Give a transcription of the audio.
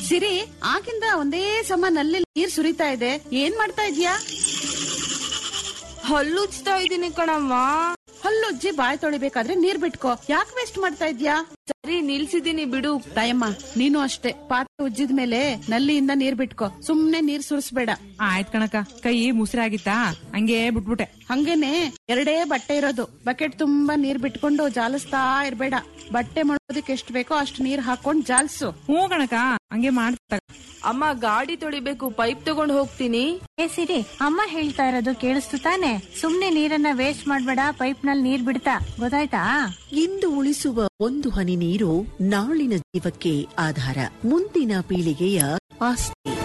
ಸಿರಿ ಆಗಿಂದ ಒಂದೇ ಸಮ ನಲ್ಲಿ ನೀರ್ ಸುರಿತಾ ಇದೆ ಏನ್ ಮಾಡ್ತಾ ಇದ್ಯಾ ಹಲ್ಲುಜ್ತಾ ಇದೀನಿ ಕಣಮ್ಮ ಹಲ್ಲುಜ್ಜಿ ಬಾಯ್ ತೊಳಿಬೇಕಾದ್ರೆ ನೀರ್ ಬಿಟ್ಕೋ ಯಾಕೆ ವೇಸ್ಟ್ ಮಾಡ್ತಾ ಇದ್ಯಾ ಸರಿ ನಿಲ್ಸಿದೀನಿ ಬಿಡು ತಾಯಮ್ಮ ನೀನು ಅಷ್ಟೇ ಪಾತ್ರೆ ಉಜ್ಜಿದ ಮೇಲೆ ನಲ್ಲಿಯಿಂದ ನೀರ್ ಬಿಟ್ಕೋ ಸುಮ್ನೆ ನೀರ್ ಸುರಿಸ್ಬೇಡ ಆಯ್ತ್ ಕಣಕ ಕೈ ಮುಸಿರಾಗಿತ್ತಾ ಹಂಗೆ ಬಿಟ್ಬಿಟ್ಟೆ ಹಂಗೇನೆ ಎರಡೇ ಬಟ್ಟೆ ಇರೋದು ಬಕೆಟ್ ತುಂಬಾ ನೀರ್ ಬಿಟ್ಕೊಂಡು ಜಾಲಿಸ್ತಾ ಇರ್ಬೇಡ ಬಟ್ಟೆ ಮಾಡೋದಕ್ಕೆ ಎಷ್ಟ್ ಬೇಕೋ ಅಷ್ಟು ನೀರ್ ಹಾಕೊಂಡ್ ಜಾಲ್ಸು ಹ್ಞೂ ಕಣಕ ಹಂಗೆ ಮಾಡ್ತ ಅಮ್ಮ ಗಾಡಿ ತೊಳಿಬೇಕು ಪೈಪ್ ತಗೊಂಡ್ ಹೋಗ್ತೀನಿ ಏ ಸಿರಿ ಅಮ್ಮ ಹೇಳ್ತಾ ಇರೋದು ಕೇಳಿಸ್ತು ತಾನೆ ಸುಮ್ನೆ ನೀರನ್ನ ವೇಸ್ಟ್ ಮಾಡ್ಬೇಡ ಪೈಪ್ ನಲ್ಲಿ ನೀರ್ ಬಿಡ್ತಾ ಗೊತ್ತಾಯ್ತಾ ಇಂದು ಉಳಿಸುವ ಒಂದು ಹನಿ ನೀರು ನಾಳಿನ ಜೀವಕ್ಕೆ ಆಧಾರ ಮುಂದಿನ ಪೀಳಿಗೆಯ ಆಸ್ತಿ